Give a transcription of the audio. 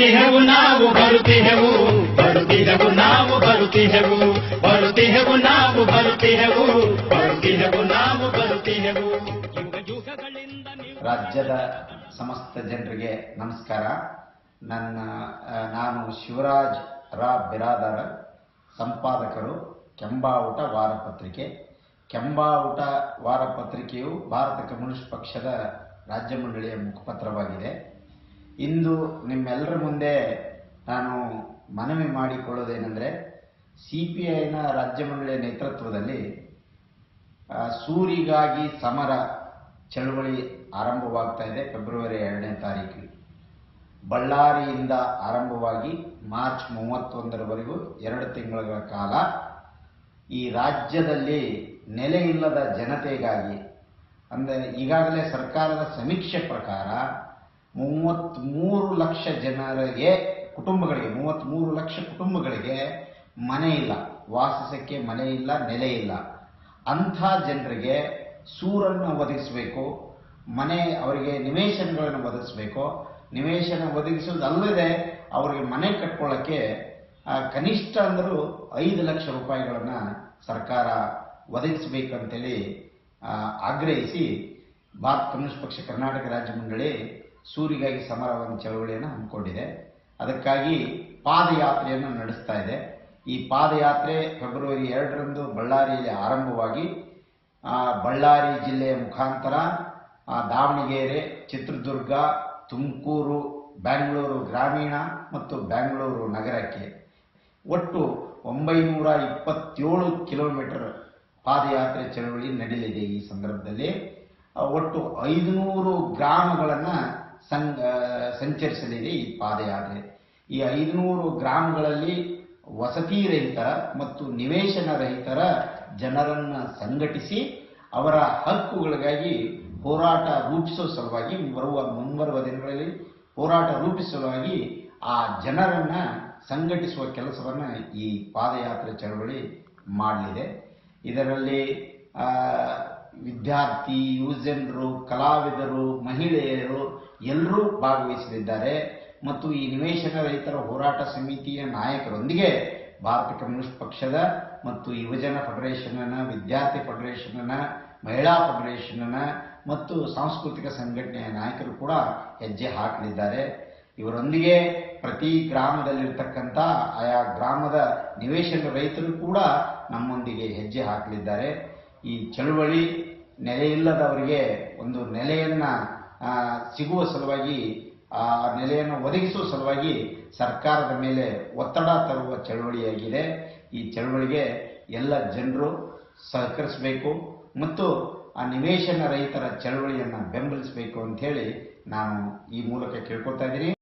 ಬರುತ್ತಿಹೆವು ನಾವು ಬರುತ್ತಿಹೆವು ಬರುತ್ತಿಹೆವು ನಾವು ಬರುತ್ತಿಹೆವು ಬರುತ್ತಿಹೆವು ನಾವು ಬರುತ್ತಿಹೆವು ಬರುತ್ತಿಹೆವು ನಾವು ಬರುತ್ತಿಹೆವು ಯುಗ ಯುಗಗಳಿಂದ ನೀವು ರಾಜ್ಯದ ಸಮಸ್ತ ಜನರಿಗೆ ನಮಸ್ಕಾರ ನನ್ನ ಆ, ನಾನು ಶಿವರಾಜ್ ರಾ ಬಿರಾದಾರ ಸಂಪಾದಕರು ಕೆಂಬಾವುಟ ವಾರಪತ್ರಿಕೆ ಕೆಂಬಾವುಟ ವಾರಪತ್ರಿಕೆಯು ಭಾರತ ಕಮ್ಯುನಿಸ್ಟ್ ಪಕ್ಷದ ರಾಜ್ಯ ಮಂಡಳಿಯ ಮುಖಪತ್ರವಾಗಿದೆ ಇಂದು ನಿಮ್ಮೆಲ್ಲರ ಮುಂದೆ ನಾನು ಮನವಿ ಮಾಡಿಕೊಳ್ಳೋದೇನೆಂದರೆ ಸಿ ಪಿ ಐನ ರಾಜ್ಯ ಮಂಡಳಿಯ ನೇತೃತ್ವದಲ್ಲಿ ಆ, ಸೂರಿಗಾಗಿ ಸಮರ ಚಳವಳಿ ಆರಂಭವಾಗ್ತಾ ಇದೆ ಫೆಬ್ರವರಿ ಎರಡನೇ ತಾರೀಕು ಬಳ್ಳಾರಿಯಿಂದ ಆರಂಭವಾಗಿ ಮಾರ್ಚ್ ಮೂವತ್ತೊಂದರವರೆಗೂ ಎರಡು ತಿಂಗಳ ಕಾಲ ಈ ರಾಜ್ಯದಲ್ಲಿ ನೆಲೆಯಿಲ್ಲದ ಜನತೆಗಾಗಿ ಅಂದರೆ ಈಗಾಗಲೇ ಸರ್ಕಾರದ ಸಮೀಕ್ಷೆ ಪ್ರಕಾರ ಮೂವತ್ತ್ಮೂರು ಲಕ್ಷ ಜನರಿಗೆ ಕುಟುಂಬಗಳಿಗೆ ಮೂವತ್ತ್ಮೂರು ಲಕ್ಷ ಕುಟುಂಬಗಳಿಗೆ ಮನೆ ಇಲ್ಲ ವಾಸಿಸಕ್ಕೆ ಮನೆ ಇಲ್ಲ ನೆಲೆ ಇಲ್ಲ ಅಂಥ ಜನರಿಗೆ ಸೂರನ್ನು ಒದಗಿಸಬೇಕು ಮನೆ ಅವರಿಗೆ ನಿವೇಶನಗಳನ್ನು ಒದಗಿಸಬೇಕು ನಿವೇಶನ ಒದಗಿಸೋದಲ್ಲದೆ ಅವರಿಗೆ ಮನೆ ಕಟ್ಕೊಳ್ಳೋಕ್ಕೆ ಆ, ಕನಿಷ್ಠ ಅಂದರೂ ಐದು ಲಕ್ಷ ರೂಪಾಯಿಗಳನ್ನು ಸರ್ಕಾರ ಒದಗಿಸಬೇಕಂತೇಳಿ ಆ, ಆಗ್ರಹಿಸಿ ಭಾರತ ಕಮ್ಯುನಿಸ್ಟ್ ಪಕ್ಷ ಕರ್ನಾಟಕ ರಾಜ್ಯ ಮಂಡಳಿ ಸೂರಿಗಾಗಿ ಸಮರ ಒಂದು ಚಳವಳಿಯನ್ನು ಹಮ್ಮಿಕೊಂಡಿದೆ ಅದಕ್ಕಾಗಿ ಪಾದಯಾತ್ರೆಯನ್ನು ನಡೆಸ್ತಾ ಇದೆ ಈ ಪಾದಯಾತ್ರೆ ಫೆಬ್ರವರಿ ಎರಡರಂದು ಬಳ್ಳಾರಿಯಲ್ಲಿ ಆರಂಭವಾಗಿ ಆ, ಬಳ್ಳಾರಿ ಜಿಲ್ಲೆಯ ಮುಖಾಂತರ ಆ, ದಾವಣಗೆರೆ ಚಿತ್ರದುರ್ಗ ತುಮಕೂರು ಬೆಂಗಳೂರು ಗ್ರಾಮೀಣ ಮತ್ತು ಬೆಂಗಳೂರು ನಗರಕ್ಕೆ ಒಟ್ಟು ಒಂಬೈನೂರ ಇಪ್ಪತ್ತೇಳು ಕಿಲೋಮೀಟರ್ ಪಾದಯಾತ್ರೆ ಚಳವಳಿ ನಡೆಯಲಿದೆ ಈ ಸಂದರ್ಭದಲ್ಲಿ ಆ, ಒಟ್ಟು ಐದುನೂರು ಗ್ರಾಮಗಳನ್ನು ಸಂ ಆ, ಸಂಚರಿಸಲಿದೆ ಈ ಪಾದಯಾತ್ರೆ ಈ ಐದುನೂರು ಗ್ರಾಮಗಳಲ್ಲಿ ವಸತಿ ರಹಿತರ ಮತ್ತು ನಿವೇಶನ ರಹಿತರ ಜನರನ್ನು ಸಂಘಟಿಸಿ ಅವರ ಹಕ್ಕುಗಳಿಗಾಗಿ ಹೋರಾಟ ರೂಪಿಸುವ ಸಲುವಾಗಿ ಬರುವ ಮುಂಬರುವ ದಿನಗಳಲ್ಲಿ ಹೋರಾಟ ರೂಪಿಸುವ ಸಲುವಾಗಿ ಆ ಜನರನ್ನ ಸಂಘಟಿಸುವ ಕೆಲಸವನ್ನು ಈ ಪಾದಯಾತ್ರೆ ಚಳವಳಿ ಮಾಡಲಿದೆ ಇದರಲ್ಲಿ ಆ, ವಿದ್ಯಾರ್ಥಿ ಯುವಜನರು ಕಲಾವಿದರು ಮಹಿಳೆಯರು ಎಲ್ಲರೂ ಭಾಗವಹಿಸಲಿದ್ದಾರೆ ಮತ್ತು ಈ ನಿವೇಶನ ರಹಿತರ ಹೋರಾಟ ಸಮಿತಿಯ ನಾಯಕರೊಂದಿಗೆ ಭಾರತ ಕಮ್ಯುನಿಸ್ಟ್ ಪಕ್ಷದ ಮತ್ತು ಯುವಜನ ಫೆಡರೇಷನ್ನ ವಿದ್ಯಾರ್ಥಿ ಫೆಡರೇಷನ್ನ ಮಹಿಳಾ ಫೆಡರೇಷನ್ನ ಮತ್ತು ಸಾಂಸ್ಕೃತಿಕ ಸಂಘಟನೆಯ ನಾಯಕರು ಕೂಡ ಹೆಜ್ಜೆ ಹಾಕಲಿದ್ದಾರೆ ಇವರೊಂದಿಗೆ ಪ್ರತಿ ಗ್ರಾಮದಲ್ಲಿರ್ತಕ್ಕಂಥ ಆಯಾ ಗ್ರಾಮದ ನಿವೇಶನ ರೈತರು ಕೂಡ ನಮ್ಮೊಂದಿಗೆ ಹೆಜ್ಜೆ ಹಾಕಲಿದ್ದಾರೆ ಈ ಚಳುವಳಿ ನೆಲೆಯಿಲ್ಲದವರಿಗೆ ಒಂದು ನೆಲೆಯನ್ನ ಆ, ಸಿಗುವ ಸಲುವಾಗಿ ಆ ನೆಲೆಯನ್ನು ಒದಗಿಸುವ ಸಲುವಾಗಿ ಸರ್ಕಾರದ ಮೇಲೆ ಒತ್ತಡ ತರುವ ಚಳವಳಿಯಾಗಿದೆ ಈ ಚಳವಳಿಗೆ ಎಲ್ಲ ಜನರು ಸಹಕರಿಸಬೇಕು ಮತ್ತು ಆ ನಿವೇಶನ ರಹಿತರ ಚಳವಳಿಯನ್ನು ಬೆಂಬಲಿಸಬೇಕು ಅಂತ ಹೇಳಿ ನಾನು ಈ ಮೂಲಕ ಕೇಳ್ಕೊತಾ ಇದ್ದೀನಿ